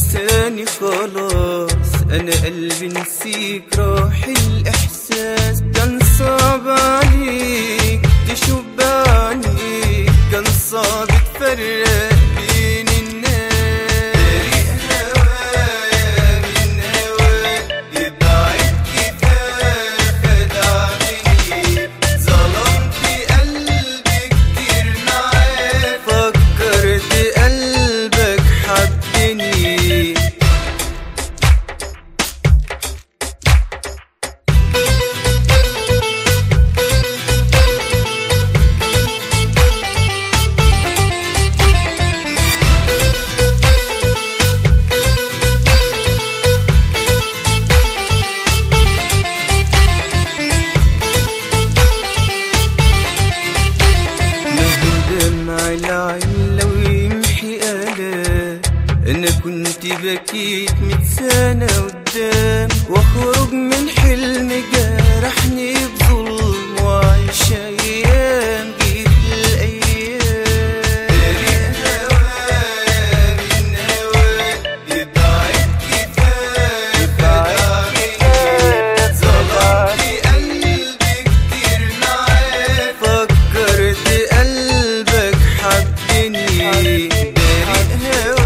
تنساني خلاص انا قلبي نسيك راح الاحساس كان صعب عليك تشوف بعينيك كان صعب تفرق بين الناس هوايا من هواك يبعد كفاية خدعتني ظلمت قلبي كتير معاك فكرت قلبك حبني مهما دمع العين لو يمحي آلام أنا كنت بكيت ميت سنة قدام وأخرج من حلم جرحني بظلم وأعيش أيام جيت الأيام هوايا من هواك يبعد كفاية خدعني ظلمت قلبي كتير معاك فكرت قلبك حبني بريء